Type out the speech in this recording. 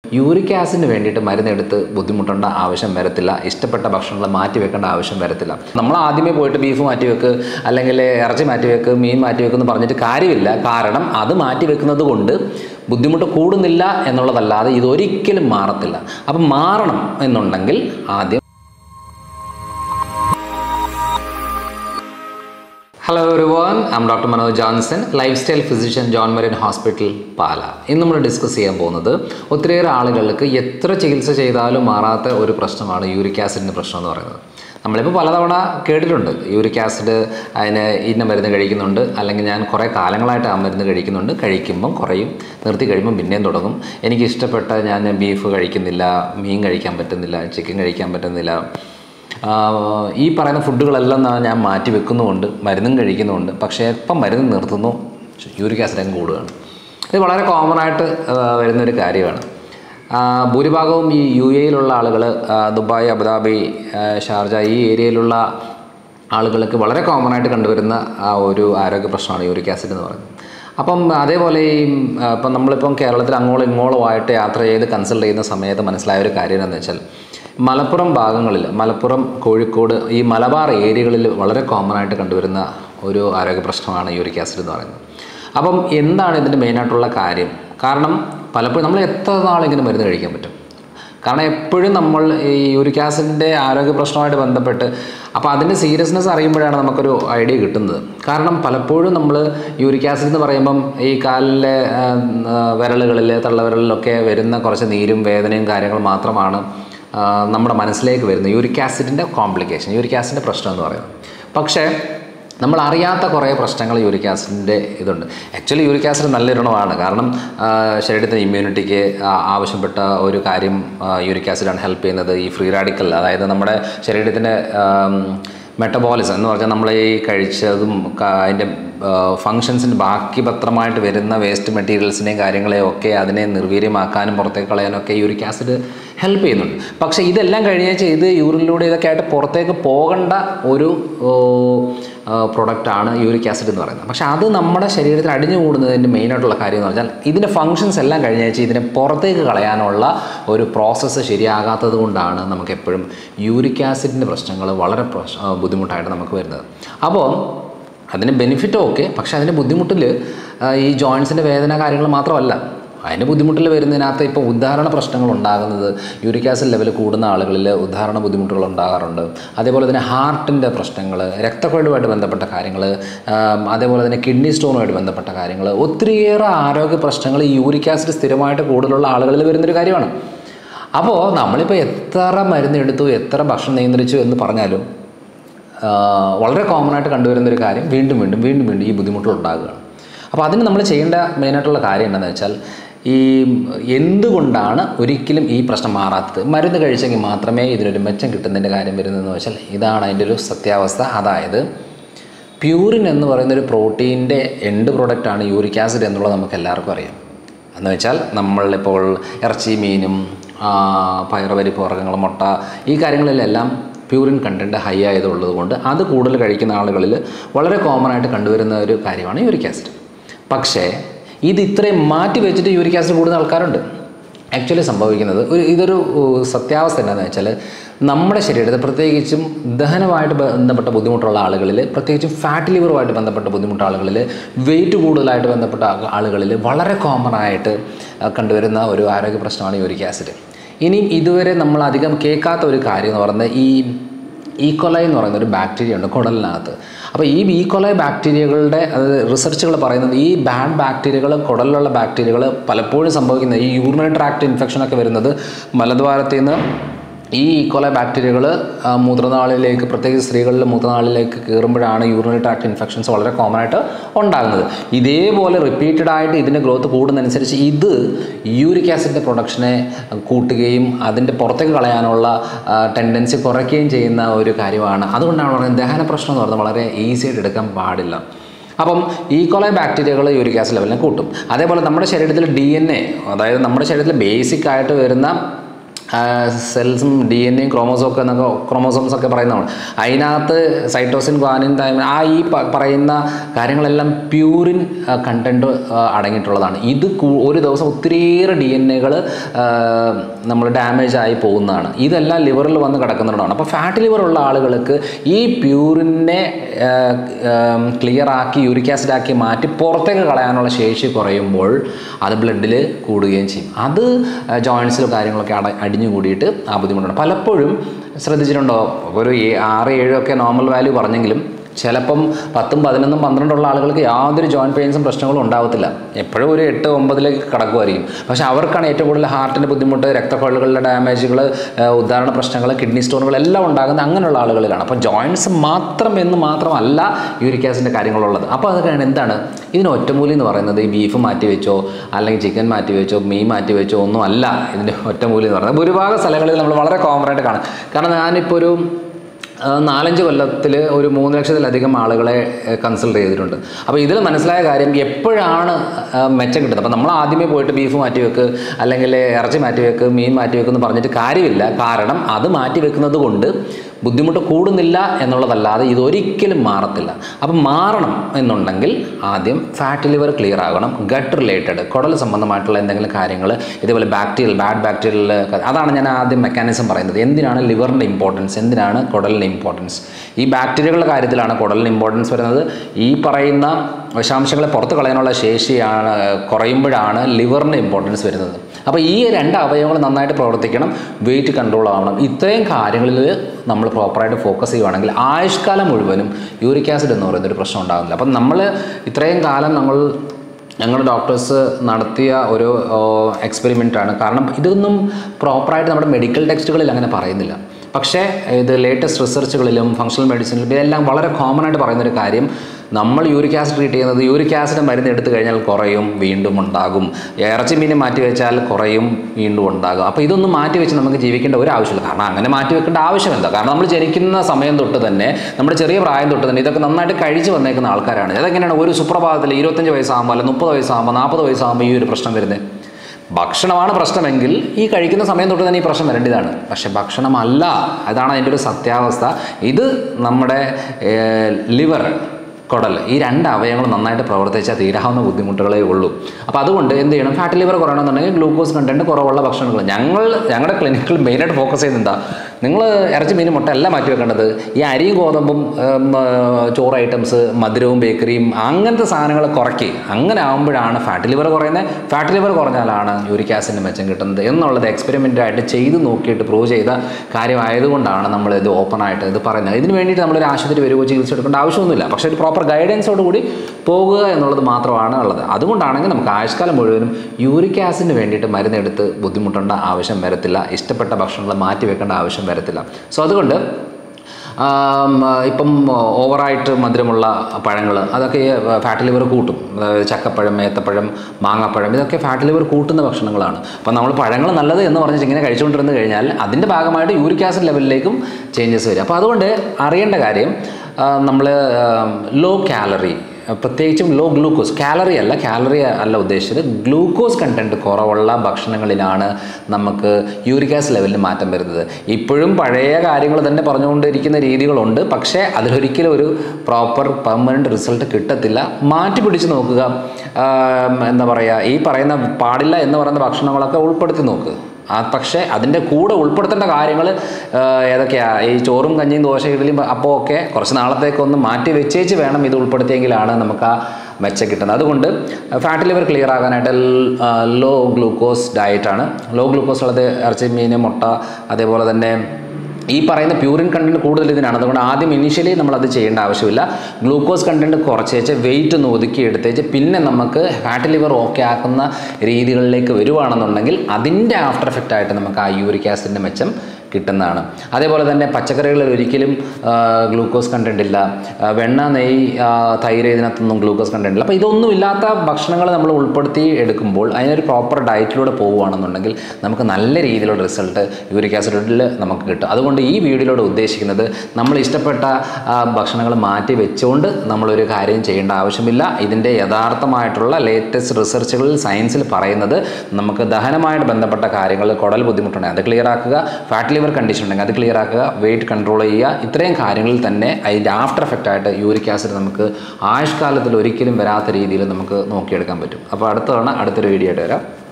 uric ആസിഡിന് വേണ്ടിയിട്ട് മരുന്നെടുത്ത് ബുദ്ധിമുട്ടേണ്ട ആവശ്യം വരത്തില്ല ഇഷ്ടപ്പെട്ട ഭക്ഷണങ്ങൾ മാറ്റി വെക്കേണ്ട ആവശ്യം വരത്തില്ല നമ്മൾ ആദ്യമേ പോയിട്ട് ബീഫ് മാറ്റി വെക്ക് അല്ലെങ്കിൽ ഇറച്ചി മാറ്റി വെക്ക് മീൻ മാറ്റി വെക്ക് എന്ന് പറഞ്ഞിട്ട് കാര്യമില്ല കാരണം അത് മാറ്റി വെക്കുന്നത് കൊണ്ട് ബുദ്ധിമുട്ട് കൂടുന്നില്ല എന്നുള്ളതല്ലാതെ ഇതൊരിക്കലും മാറത്തില്ല അപ്പം മാറണം എന്നുണ്ടെങ്കിൽ ആദ്യം hello everyone I'm doctor Manoj Johnson lifestyle physician John മരിൻ ഹോസ്പിറ്റൽ പാല ഇന്ന് നമ്മൾ ഡിസ്കസ് ചെയ്യാൻ പോകുന്നത് ഒത്തിരിയേറെ ആളുകൾക്ക് എത്ര ചികിത്സ ചെയ്താലും മാറാത്ത ഒരു പ്രശ്നമാണ് യൂറിക് ആസിഡിൻ്റെ പ്രശ്നം എന്ന് പറയുന്നത് നമ്മളിപ്പോൾ പലതവണ കേട്ടിട്ടുണ്ട് യൂറിക് ആസിഡ് അതിന് ഇന്ന മരുന്ന് കഴിക്കുന്നുണ്ട് അല്ലെങ്കിൽ ഞാൻ കുറേ കാലങ്ങളായിട്ട് ആ മരുന്ന് കഴിക്കുന്നുണ്ട് കഴിക്കുമ്പം കുറയും നിർത്തി കഴിയുമ്പം പിന്നെയും തുടങ്ങും എനിക്ക് ഇഷ്ടപ്പെട്ട ഞാൻ ബീഫ് കഴിക്കുന്നില്ല മീൻ കഴിക്കാൻ പറ്റുന്നില്ല ചിക്കൻ കഴിക്കാൻ പറ്റുന്നില്ല ആഹ് ഈ പറയുന്ന ഫുഡുകളെല്ലാം നാ- ഞാൻ മാറ്റി വെക്കുന്നുമുണ്ട് മരുന്നും കഴിക്കുന്നുമുണ്ട് പക്ഷേ എപ്പം മരുന്ന് നിർത്തുന്നു യൂറിക് ആസിഡ് അങ്ങ് കൂടുകയാണ് ഇത് വളരെ കോമൺ ആയിട്ട് ആഹ് വരുന്നൊരു കാര്യമാണ് ആഹ് ഭൂരിഭാഗവും ഈ യു എയിലുള്ള ആളുകൾ ദുബായ് അബുദാബി ആഹ് ഷാർജ ഈ ഏരിയയിലുള്ള ആളുകൾക്ക് വളരെ കോമൺ ആയിട്ട് കണ്ടുവരുന്ന ആ ഒരു ആരോഗ്യ പ്രശ്നമാണ് യൂറിക് ആസിഡ് എന്ന് പറയുന്നത് അപ്പം അതേപോലെ ഈ ആ, ഇപ്പം നമ്മളിപ്പം കേരളത്തിൽ അങ്ങോളം ഇങ്ങോളം ആയിട്ട് യാത്ര ചെയ്ത് കൺസൾട്ട് ചെയ്യുന്ന സമയത്ത് മനസ്സിലായ ഒരു കാര്യം എന്താണെന്ന് വെച്ചാൽ മലപ്പുറം ഭാഗങ്ങളിൽ മലപ്പുറം കോഴിക്കോട് ഈ മലബാർ ഏരിയകളിൽ വളരെ കോമൺ ആയിട്ട് കണ്ടുവരുന്ന ഒരു ആരോഗ്യ പ്രശ്നമാണ് യൂറിക് ആസിഡ് എന്ന് പറയുന്നത് അപ്പം എന്താണ് ഇതിൻ്റെ മെയിനായിട്ടുള്ള കാര്യം കാരണം പലപ്പോഴും നമ്മൾ എത്ര നാളിങ്ങനെ മരുന്ന് കഴിക്കാൻ പറ്റും കാരണം എപ്പോഴും നമ്മൾ ഈ യൂറിക് ആസിഡിൻ്റെ ആരോഗ്യ പ്രശ്നമായിട്ട് ബന്ധപ്പെട്ട് അപ്പോൾ അതിൻ്റെ സീരിയസ്നെസ് അറിയുമ്പോഴാണ് നമുക്കൊരു ഐഡിയ കിട്ടുന്നത് കാരണം പലപ്പോഴും നമ്മൾ യൂറിക് ആസിഡ് എന്ന് പറയുമ്പം ഈ കാലിലെ ആ, ആ, വിരലുകളിൽ തള്ളവിരലിലൊക്കെ വരുന്ന കുറച്ച് നീരും വേദനയും കാര്യങ്ങൾ മാത്രമാണ് ആ, നമ്മുടെ മനസ്സിലേക്ക് വരുന്നത് യൂറിക് ആസിഡിൻ്റെ കോംപ്ലിക്കേഷൻ യൂറിക് ആസിഡിൻ്റെ പ്രശ്നം എന്ന് പറയുന്നത് പക്ഷേ നമ്മൾ അറിയാത്ത കുറേ പ്രശ്നങ്ങൾ യൂറിക് ആസിഡിൻ്റെ ഇതുണ്ട് ആക്ച്വലി യൂറിക് ആസിഡ് നല്ലൊരെണ്ണമാണ് കാരണം ആ, ശരീരത്തിന് ഇമ്മ്യൂണിറ്റിക്ക് ആവശ്യപ്പെട്ട ഒരു കാര്യം യൂറിക് ആസിഡാണ് ഹെൽപ്പ് ചെയ്യുന്നത് ഈ ഫ്രീ റാഡിക്കൽ അതായത് നമ്മുടെ ശരീരത്തിൻ്റെ മെറ്റബോളിസം എന്ന് പറഞ്ഞാൽ നമ്മൾ ഈ കഴിച്ചതും ക- അതിൻ്റെ ഫങ്ഷൻസിന് ബാക്കി പത്രമായിട്ട് വരുന്ന വേസ്റ്റ് മെറ്റീരിയൽസിനെയും കാര്യങ്ങളെയും ഒക്കെ അതിനെ നിർവീര്യമാക്കാനും പുറത്തേക്ക് കളയാനും ഒക്കെ യൂറിക് ആസിഡ് ഹെൽപ്പ് ചെയ്യുന്നുണ്ട് പക്ഷേ ഇതെല്ലാം കഴിഞ്ഞാൽ ഇത് യൂറിനിലൂടെ ഇതൊക്കെ ആയിട്ട് പുറത്തേക്ക് പോകേണ്ട ഒരു പ്രൊഡക്റ്റാണ് യൂറിക് ആസിഡ് എന്ന് പറയുന്നത് പക്ഷേ അത് നമ്മുടെ ശരീരത്തിൽ അടിഞ്ഞു കൂടുന്നതിൻ്റെ മെയിനായിട്ടുള്ള കാര്യം എന്ന് പറഞ്ഞാൽ ഇതിൻ്റെ ഫങ്ഷൻസ് എല്ലാം കഴിഞ്ഞാൽ ഇതിനെ പുറത്തേക്ക് കളയാനുള്ള ഒരു പ്രോസസ്സ് ശരിയാകാത്തത് കൊണ്ടാണ് നമുക്ക് എപ്പോഴും യൂറിക് ആസിഡിൻ്റെ പ്രശ്നങ്ങൾ വളരെ പ്രശ് ആ, ബുദ്ധിമുട്ടായിട്ട് നമുക്ക് വരുന്നത് അപ്പോൾ അതിന് ബെനിഫിറ്റ് ഓക്കെ പക്ഷേ അതിൻ്റെ ബുദ്ധിമുട്ടിൽ ഈ ജോയിൻസിൻ്റെ വേദന കാര്യങ്ങൾ മാത്രമല്ല അതിന് ബുദ്ധിമുട്ടിൽ വരുന്നതിനകത്ത് ഇപ്പോൾ ഉദാഹരണ പ്രശ്നങ്ങൾ ഉണ്ടാകുന്നത് യൂറിക് ആസിഡ് ലെവൽ കൂടുന്ന ആളുകളിൽ ഉദാഹരണ ബുദ്ധിമുട്ടുകൾ ഉണ്ടാകാറുണ്ട് അതേപോലെ തന്നെ ഹാർട്ടിൻ്റെ പ്രശ്നങ്ങൾ രക്തക്കുഴലുമായിട്ട് ബന്ധപ്പെട്ട കാര്യങ്ങൾ അതേപോലെ തന്നെ കിഡ്നി സ്റ്റോണുമായിട്ട് ബന്ധപ്പെട്ട കാര്യങ്ങൾ ഒത്തിരിയേറെ ആരോഗ്യ പ്രശ്നങ്ങൾ ഈ യൂറിക് ആസിഡ് സ്ഥിരമായിട്ട് കൂടുതലുള്ള ആളുകളിൽ വരുന്നൊരു കാര്യമാണ് അപ്പോൾ നമ്മളിപ്പോൾ എത്ര മരുന്ന് എടുത്തു എത്ര ഭക്ഷണം നിയന്ത്രിച്ചു എന്ന് പറഞ്ഞാലും ആ, വളരെ കോമൺ ആയിട്ട് കണ്ടുവരുന്ന ഒരു കാര്യം വീണ്ടും വീണ്ടും വീണ്ടും വീണ്ടും ഈ ബുദ്ധിമുട്ടുകൾ ഉണ്ടാകുകയാണ് അപ്പോൾ അതിന് നമ്മൾ ചെയ്യേണ്ട മെയിനായിട്ടുള്ള കാര്യം എന്താണെന്ന് വെച്ചാൽ ഈ എന്തുകൊണ്ടാണ് ഒരിക്കലും ഈ പ്രശ്നം മാറാത്തത് മരുന്ന് കഴിച്ചെങ്കിൽ മാത്രമേ ഇതിനൊരു മെച്ചം കിട്ടുന്നതിൻ്റെ കാര്യം വരുന്നതെന്ന് വെച്ചാൽ ഇതാണ് അതിൻ്റെ ഒരു സത്യാവസ്ഥ അതായത് പ്യൂറിൻ എന്ന് പറയുന്ന ഒരു പ്രോട്ടീൻ്റെ എൻഡ് പ്രോഡക്റ്റാണ് യൂറിക് ആസിഡ് എന്നുള്ളത് നമുക്ക് എല്ലാവർക്കും അറിയാം എന്ന് വെച്ചാൽ നമ്മളിപ്പോൾ ഇറച്ചി മീനും ആ, പയറുപരിപ്പ് വർഗ്ഗങ്ങൾ മുട്ട ഈ കാര്യങ്ങളിലെല്ലാം പ്യൂറിൻ കണ്ടൻറ്റ് ഹൈ ആയതുള്ളത് കൊണ്ട് അത് കൂടുതൽ കഴിക്കുന്ന ആളുകളിൽ വളരെ കോമൺ ആയിട്ട് കണ്ടുവരുന്ന ഒരു കാര്യമാണ് യൂറിക് ആസിഡ് പക്ഷേ ഇത് ഇത്രയും മാറ്റി വെച്ചിട്ട് യൂറിക് ആസിഡ് കൂടുന്ന ആൾക്കാരുണ്ട് ആക്ച്വലി സംഭവിക്കുന്നത് ഒരു ഇതൊരു ഉ, സത്യാവസ്ഥ എന്താണെന്ന് വെച്ചാൽ നമ്മുടെ ശരീരത്തിൽ പ്രത്യേകിച്ചും ദഹനമായിട്ട് ബന്ധപ്പെട്ട ബുദ്ധിമുട്ടുള്ള ആളുകളിൽ പ്രത്യേകിച്ചും ഫാറ്റ് ലിവറുമായിട്ട് ബന്ധപ്പെട്ട ബുദ്ധിമുട്ടുള്ള ആളുകളിൽ വെയിറ്റ് കൂടുതലായിട്ട് ബന്ധപ്പെട്ട ആ- ആളുകളിൽ വളരെ കോമൺ ആയിട്ട് ആ, കണ്ടുവരുന്ന ഒരു ആരോഗ്യ പ്രശ്നമാണ് യൂറിക് ആസിഡ് ഇനി ഇതുവരെ നമ്മൾ അധികം കേൾക്കാത്ത ഒരു കാര്യം എന്ന് പറയുന്നത് ഈ ഈക്കൊലൈ എന്ന് പറയുന്ന ഒരു ബാക്ടീരിയ ഉണ്ട് കുടലിനകത്ത് അപ്പോൾ ഈ ഈക്കൊലൈ ബാക്ടീരിയകളുടെ അത് റിസർച്ചുകൾ പറയുന്നത് ഈ ബാഡ് ബാക്ടീരിയകൾ കുടലിലുള്ള ബാക്ടീരിയകൾ പലപ്പോഴും സംഭവിക്കുന്നത് ഈ യൂറിനറി ട്രാക്ട് ഇൻഫെക്ഷനൊക്കെ വരുന്നത് മലദ്വാരത്തിൽ നിന്ന് ഈ ഈക്കോളെ ബാക്ടീരിയകൾ മൂത്രനാളിലേക്ക് പ്രത്യേകിച്ച് സ്ത്രീകളിൽ മൂത്രനാളിലേക്ക് കയറുമ്പോഴാണ് യൂറിനറി ട്രാക്ട് ഇൻഫെക്ഷൻസ് വളരെ കോമൺ ആയിട്ട് ഉണ്ടാകുന്നത് ഇതേപോലെ റിപ്പീറ്റഡ് ആയിട്ട് ഇതിൻ്റെ ഗ്രോത്ത് കൂടുന്നതനുസരിച്ച് ഇത് യൂറിക് ആസിഡിൻ്റെ പ്രൊഡക്ഷനെ കൂട്ടുകയും അതിൻ്റെ പുറത്തേക്ക് കളയാനുള്ള ടെൻഡൻസി കുറയ്ക്കുകയും ചെയ്യുന്ന ഒരു കാര്യമാണ് അതുകൊണ്ടാണ് പറയുന്നത് ദഹന പ്രശ്നം എന്ന് പറയുന്നത് വളരെ ഈസി ആയിട്ട് എടുക്കാൻ പാടില്ല അപ്പം ഈക്കോളൈ ബാക്ടീരിയകൾ യൂറിക് ആസിഡ് ലെവലിനെ കൂട്ടും അതേപോലെ നമ്മുടെ ശരീരത്തിൽ ഡി എൻ എ അതായത് നമ്മുടെ ശരീരത്തിൽ ബേസിക് ആയിട്ട് വരുന്ന സെൽസും ഡി എൻ എയും ക്രോമോസോം ഒക്കെ എന്നൊക്കെ ക്രോമോസോംസ് ഒക്കെ പറയുന്നതാണ് അതിനകത്ത് സൈറ്റോസിൻ ഗ്വാനിൻ തൈമിൻ ആ ഈ പ- പറയുന്ന കാര്യങ്ങളെല്ലാം പ്യൂരിൻ കണ്ടൻറ്റ് അടങ്ങിയിട്ടുള്ളതാണ് ഇത് കൂ- ഒരു ദിവസം ഒത്തിരിയേറെ ഡി എൻ എകൾ നമ്മൾ ഡാമേജ് ആയി പോകുന്നതാണ് ഇതെല്ലാം ലിവറിൽ വന്ന് കിടക്കുന്നുള്ളതാണ് അപ്പോൾ ഫാറ്റ് ലിവർ ഉള്ള ആളുകൾക്ക് ഈ പ്യൂരിനെ ക്ലിയർ ആക്കി യൂറിക് ആസിഡ് ആക്കി മാറ്റി പുറത്തേക്ക് കളയാനുള്ള ശേഷി കുറയുമ്പോൾ അത് ബ്ലഡിൽ കൂടുകയും ചെയ്യും അത് ജോയിൻസിലും കാര്യങ്ങളൊക്കെ അട അടിഞ്ഞു കൂടിയിട്ട് ആ ബുദ്ധിമുട്ടുണ്ട് പലപ്പോഴും ശ്രദ്ധിച്ചിട്ടുണ്ടോ ഒരു ഏ- ആറ് ഏഴും ഒക്കെ നോർമൽ വാല്യൂ പറഞ്ഞെങ്കിലും ചിലപ്പം പത്തും പതിനൊന്നും പന്ത്രണ്ടുള്ള ആളുകൾക്ക് യാതൊരു ജോയിൻറ്റ് പെയിൻസും പ്രശ്നങ്ങളും ഉണ്ടാവത്തില്ല എപ്പോഴും ഒരു എട്ട് ഒമ്പതിലേക്ക് കടക്കുമായിരിക്കും പക്ഷെ അവർക്കാണ് ഏറ്റവും കൂടുതൽ ഹാർട്ടിൻ്റെ ബുദ്ധിമുട്ട് രക്തക്കൊഴലുകളുടെ ഡാമേജുകൾ ഉദാഹരണ പ്രശ്നങ്ങൾ കിഡ്നി സ്റ്റോണുകൾ എല്ലാം ഉണ്ടാകുന്ന അങ്ങനെയുള്ള ആളുകളിലാണ് അപ്പോൾ ജോയിൻറ്റ്സ് മാത്രം എന്ന് മാത്രമല്ല യൂറിക് ആസിഡിൻ്റെ കാര്യങ്ങളുള്ളത് അപ്പോൾ അത് കഴിഞ്ഞ് എന്താണ് ഇതിന് ഒറ്റമൂലി എന്ന് പറയുന്നത് ഈ ബീഫ് മാറ്റി വെച്ചോ അല്ലെങ്കിൽ ചിക്കൻ മാറ്റി വെച്ചോ മീൻ മാറ്റി വെച്ചോ ഒന്നും അല്ല ഇതിൻ്റെ ഒറ്റമൂലി എന്ന് പറയുന്നത് ഭൂരിഭാഗം സ്ഥലങ്ങളിൽ നമ്മൾ വളരെ കോമൺ ആയിട്ട് കാണും കാരണം ഞാനിപ്പോൾ ഒരു ആ, നാലഞ്ച് കൊല്ലത്തിൽ ഒരു മൂന്ന് ലക്ഷത്തിലധികം ആളുകളെ കൺസൾട്ട് ചെയ്തിട്ടുണ്ട് അപ്പോൾ ഇതിൽ മനസ്സിലായ കാര്യം എപ്പോഴാണ് ആ, മെച്ചം കിട്ടുന്നത് അപ്പോൾ നമ്മൾ ആദ്യമേ പോയിട്ട് ബീഫ് മാറ്റി വെക്ക് അല്ലെങ്കിൽ ഇറച്ചി മാറ്റി വെക്ക് മീൻ മാറ്റി വെക്ക് എന്ന് പറഞ്ഞിട്ട് കാര്യമില്ല കാരണം അത് മാറ്റി വെക്കുന്നത് കൊണ്ട് ബുദ്ധിമുട്ട് കൂടുന്നില്ല എന്നുള്ളതല്ലാതെ ഇതൊരിക്കലും മാറത്തില്ല അപ്പം മാറണം എന്നുണ്ടെങ്കിൽ ആദ്യം ഫാറ്റ് ലിവർ ക്ലിയർ ആകണം ഗട്ട് റിലേറ്റഡ് കുടൽ സംബന്ധമായിട്ടുള്ള എന്തെങ്കിലും കാര്യങ്ങൾ ഇതേപോലെ ബാക്ടീരിയൽ ബാഡ് ബാക്ടീരിയൽ അതാണ് ഞാൻ ആദ്യം മെക്കാനിസം പറയുന്നത് എന്തിനാണ് ലിവറിൻ്റെ ഇമ്പോർട്ടൻസ് എന്തിനാണ് കുടലിൻ്റെ ഇമ്പോർട്ടൻസ് ഈ ബാക്ടീരിയകളുടെ കാര്യത്തിലാണ് കുടലിന് ഇമ്പോർട്ടൻസ് വരുന്നത് ഈ പറയുന്ന വിഷാംശങ്ങളെ പുറത്ത് കളയാനുള്ള ശേഷിയാണ് കുറയുമ്പോഴാണ് ലിവറിൻ്റെ ഇമ്പോർട്ടൻസ് വരുന്നത് അപ്പോൾ ഈ രണ്ട് അവയവങ്ങൾ നന്നായിട്ട് പ്രവർത്തിക്കണം വെയിറ്റ് കൺട്രോൾ ആവണം ഇത്രയും കാര്യങ്ങളിൽ നമ്മൾ പ്രോപ്പറായിട്ട് ഫോക്കസ് ചെയ്യുവാണെങ്കിൽ ആയുഷ്കാലം മുഴുവനും യൂറിക് ആസിഡ് എന്ന് പറയുന്ന ഒരു പ്രശ്നം ഉണ്ടാകുന്നില്ല അപ്പം നമ്മൾ ഇത്രയും കാലം നമ്മൾ ഞങ്ങളുടെ ഡോക്ടേഴ്സ് നടത്തിയ ഒരു എക്സ്പെരിമെൻ്റ് ആണ് കാരണം ഇതൊന്നും പ്രോപ്പറായിട്ട് നമ്മുടെ മെഡിക്കൽ ടെക്സ്റ്റുകളിൽ അങ്ങനെ പറയുന്നില്ല പക്ഷേ ഇത് ലേറ്റസ്റ്റ് റിസർച്ചുകളിലും ഫങ്ഷണൽ മെഡിസിനിലും ഇതെല്ലാം വളരെ കോമൺ ആയിട്ട് പറയുന്നൊരു കാര്യം നമ്മൾ യൂറിക് ആസിഡ് ട്രീറ്റ് ചെയ്യുന്നത് യൂറിക് ആസിഡ് മരുന്ന് എടുത്തു കഴിഞ്ഞാൽ കുറയും വീണ്ടും ഉണ്ടാകും ഇറച്ചി മീൻ മാറ്റി വെച്ചാൽ കുറയും വീണ്ടും ഉണ്ടാകും അപ്പോൾ ഇതൊന്നും മാറ്റി വെച്ച് നമുക്ക് ജീവിക്കേണ്ട ഒരു ആവശ്യമില്ല കാരണം അങ്ങനെ മാറ്റി വെക്കേണ്ട ആവശ്യം എന്താ കാരണം നമ്മൾ ജനിക്കുന്ന സമയം തൊട്ട് തന്നെ നമ്മുടെ ചെറിയ പ്രായം തൊട്ട് തന്നെ ഇതൊക്കെ നന്നായിട്ട് കഴിച്ച് വന്നേക്കുന്ന ആൾക്കാരാണ് അതെങ്ങനെയാണ് ഒരു സുപ്രഭാതത്തിൽ ഇരുപത്തഞ്ച് വയസ്സാകുമ്പോൾ അല്ലെങ്കിൽ മുപ്പത് വയസ്സാകുമ്പോൾ നാൽപ്പത് വയസ്സാകുമ്പോൾ ഈ ഒരു പ്രശ്നം വരുന്നത് ഭക്ഷണമാണ് പ്രശ്നമെങ്കിൽ ഈ കഴിക്കുന്ന സമയം തൊട്ട് തന്നെ ഈ പ്രശ്നം വരേണ്ടതാണ് പക്ഷെ ഭക്ഷണമല്ല അതാണ് അതിൻ്റെ ഒരു സത്യാവസ്ഥ ഇത് നമ്മുടെ ലിവർ കുടൽ ഈ രണ്ട് അവയവങ്ങൾ നന്നായിട്ട് പ്രവർത്തിച്ചാൽ തീരാവുന്ന ബുദ്ധിമുട്ടുകളേ ഉള്ളൂ അപ്പോൾ അതുകൊണ്ട് എന്ത് ചെയ്യണം ഫാറ്റ് ലിവർ കുറയണമെന്നുണ്ടെങ്കിൽ ഗ്ലൂക്കോസ് കണ്ടന്റ് കുറവുള്ള ഭക്ഷണങ്ങൾ ഞങ്ങൾ ഞങ്ങളുടെ ക്ലിനിക്കിൽ മെയിനായിട്ട് ഫോക്കസ് ചെയ്യുന്നത് എന്താ നിങ്ങൾ ഇറച്ചി മീൻ മുട്ട എല്ലാം മാറ്റി വെക്കേണ്ടത് ഈ അരിയും ഗോതമ്പും ഉം, ആ, ചോറ് ഐറ്റംസ് മധുരവും ബേക്കറിയും അങ്ങനത്തെ സാധനങ്ങൾ കുറയ്ക്കുക അങ്ങനെ ആകുമ്പോഴാണ് ഫാറ്റ് ലിവർ കുറയുന്നത് ഫാറ്റ് ലിവർ കുറഞ്ഞാലാണ് യൂറിക് ആസിഡിന് മെച്ചം കിട്ടുന്നത് എന്നുള്ളത് എക്സ്പെരിമെൻ്റ് ആയിട്ട് ചെയ്ത് നോക്കിയിട്ട് പ്രൂവ് ചെയ്ത കാര്യമായതുകൊണ്ടാണ് നമ്മൾ ഇത് ഓപ്പൺ ആയിട്ട് ഇത് പറയുന്നത് ഇതിന് വേണ്ടിയിട്ട് നമ്മളൊരു ആശുപത്രി വരുമോ ചികിത്സ എടുക്കേണ്ട ആവശ്യമൊന്നുമില്ല പക്ഷേ ഒരു പ്രോപ്പർ ഗൈഡൻസോട് കൂടി പോകുക എന്നുള്ളത് മാത്രമാണ് ഉള്ളത് അതുകൊണ്ടാണെങ്കിൽ നമുക്ക് ആയുഷ്കാലം മുഴുവനും യൂറിക് ആസിഡിന് വേണ്ടിയിട്ട് മരുന്നെടുത്ത് ബുദ്ധിമുട്ടേണ്ട ആവശ്യം വരത്തില്ല ഇഷ്ടപ്പെട്ട ഭക്ഷണങ്ങൾ മാറ്റി വെക്കേണ്ട ആവശ്യം വരത്തില്ല സോ അതുകൊണ്ട് ആം, ഇപ്പം ഓവറായിട്ട് മധുരമുള്ള പഴങ്ങൾ അതൊക്കെ ഫാറ്റ് ലിവർ കൂട്ടും അതായത് ചക്കപ്പഴം ഏത്തപ്പഴം മാങ്ങാപ്പഴം ഇതൊക്കെ ഫാറ്റ് ലിവർ കൂട്ടുന്ന ഭക്ഷണങ്ങളാണ് അപ്പം നമ്മൾ പഴങ്ങൾ നല്ലത് എന്ന് പറഞ്ഞിട്ട് ഇങ്ങനെ കഴിച്ചുകൊണ്ടിരുന്ന് കഴിഞ്ഞാൽ അതിൻ്റെ ഭാഗമായിട്ട് യൂറിക് ആസിഡ് ലെവലിലേക്കും ചേഞ്ചസ് വരും അപ്പോൾ അതുകൊണ്ട് അറിയേണ്ട കാര്യം നമ്മൾ ലോ കാലറി പ്രത്യേകിച്ചും ലോ ഗ്ലൂക്കോസ് കാലറി അല്ല കാലറി അല്ല ഉദ്ദേശിച്ചത് ഗ്ലൂക്കോസ് കണ്ടൻറ്റ് കുറവുള്ള ഭക്ഷണങ്ങളിലാണ് നമുക്ക് യൂറിക് ആസിഡ് ലെവലിൽ മാറ്റം വരുന്നത് ഇപ്പോഴും പഴയ കാര്യങ്ങൾ തന്നെ പറഞ്ഞുകൊണ്ടിരിക്കുന്ന രീതികളുണ്ട് പക്ഷേ അതിലൊരിക്കലും ഒരു പ്രോപ്പർ പെർമനൻറ്റ് റിസൾട്ട് കിട്ടത്തില്ല മാറ്റി പിടിച്ച് നോക്കുക ആം, എന്താ പറയുക ഈ പറയുന്ന പാടില്ല എന്ന് പറയുന്ന ഭക്ഷണങ്ങളൊക്കെ ഉൾപ്പെടുത്തി നോക്കുക ആ പക്ഷേ അതിൻ്റെ കൂടെ ഉൾപ്പെടുത്തേണ്ട കാര്യങ്ങൾ ഏതൊക്കെയാണ് ഈ ചോറും കഞ്ഞിയും ദോശ ഇഡലിയും അപ്പോൾ ഒക്കെ കുറച്ച് നാളത്തേക്ക് ഒന്ന് മാറ്റി വെച്ചേച്ച് വേണം ഇത് ഉൾപ്പെടുത്തിയെങ്കിലാണ് നമുക്ക് ആ മെച്ചം കിട്ടുന്നത് അതുകൊണ്ട് ഫാറ്റ് ലിവർ ക്ലിയർ ആകാനായിട്ട് ലോ ഗ്ലൂക്കോസ് ഡയറ്റാണ് ലോ ഗ്ലൂക്കോസ് ഉള്ളത് ഇറച്ചി മീൻ മുട്ട അതേപോലെ തന്നെ ഈ പറയുന്ന പ്യൂറിൻ കണ്ടന്റ് കൂടുതൽ ഇതിനാണ് അതുകൊണ്ട് ആദ്യം ഇനീഷ്യലി നമ്മൾ അത് ചെയ്യേണ്ട ആവശ്യമില്ല ഗ്ലൂക്കോസ് കണ്ടന്റ് കുറച്ചേച്ച് വെയിറ്റ് ഒന്ന് ഒതുക്കി എടുത്തേച്ച് പിന്നെ നമുക്ക് ഫാറ്റ് ലിവർ ഓക്കെ ആക്കുന്ന രീതികളിലേക്ക് വരുവാണെന്നുണ്ടെങ്കിൽ അതിൻ്റെ ആഫ്റ്റർ എഫക്റ്റ് ആയിട്ട് നമുക്ക് ആ യൂറിക് ആസിഡിൻ്റെ മെച്ചം കിട്ടുന്നതാണ് അതേപോലെ തന്നെ പച്ചക്കറികളിൽ ഒരിക്കലും ആ, ഗ്ലൂക്കോസ് കണ്ടന്റ് ഇല്ല ആ, വെണ്ണ നെയ്യ് ആ, തൈര് ഇതിനകത്തൊന്നും ഗ്ലൂക്കോസ് കണ്ടന്റ് ഇല്ല അപ്പോൾ ഇതൊന്നും ഇല്ലാത്ത ഭക്ഷണങ്ങൾ നമ്മൾ ഉൾപ്പെടുത്തി എടുക്കുമ്പോൾ അതിനൊരു പ്രോപ്പർ ഡയറ്റിലൂടെ പോവുകയാണെന്നുണ്ടെങ്കിൽ നമുക്ക് നല്ല രീതിയിലുള്ള റിസൾട്ട് യൂറിക് ആസിഡിൽ നമുക്ക് കിട്ടും അതുകൊണ്ട് ഈ വീഡിയോയിലൂടെ ഉദ്ദേശിക്കുന്നത് നമ്മൾ ഇഷ്ടപ്പെട്ട ഭക്ഷണങ്ങൾ മാറ്റി വെച്ചുകൊണ്ട് നമ്മളൊരു കാര്യം ചെയ്യേണ്ട ആവശ്യമില്ല ഇതിൻ്റെ യഥാർത്ഥമായിട്ടുള്ള ലേറ്റസ്റ്റ് റിസർച്ചുകളിൽ സയൻസിൽ പറയുന്നത് നമുക്ക് ദഹനമായിട്ട് ബന്ധപ്പെട്ട കാര്യങ്ങൾ കുടൽ ബുദ്ധിമുട്ടുണ്ടെങ്കിൽ അത് ക്ലിയർ ആക്കുക ഫാറ്റ് ലിവർ കണ്ടീഷൻ ഉണ്ടെങ്കിൽ അത് ക്ലിയർ ആക്കുക വെയിറ്റ് കൺട്രോൾ ചെയ്യുക ഇത്രയും കാര്യങ്ങളിൽ തന്നെ അതിൻ്റെ ആഫ്റ്റർ എഫക്റ്റ് ആയിട്ട് യൂറിക് ആസിഡ് നമുക്ക് ആയുഷ്കാലത്തിൽ ഒരിക്കലും വരാത്ത രീതിയിൽ നമുക്ക് നോക്കിയെടുക്കാൻ പറ്റും അപ്പോൾ അടുത്ത തവണ അടുത്തൊരു വീഡിയോ ആയിട്ട് വരാം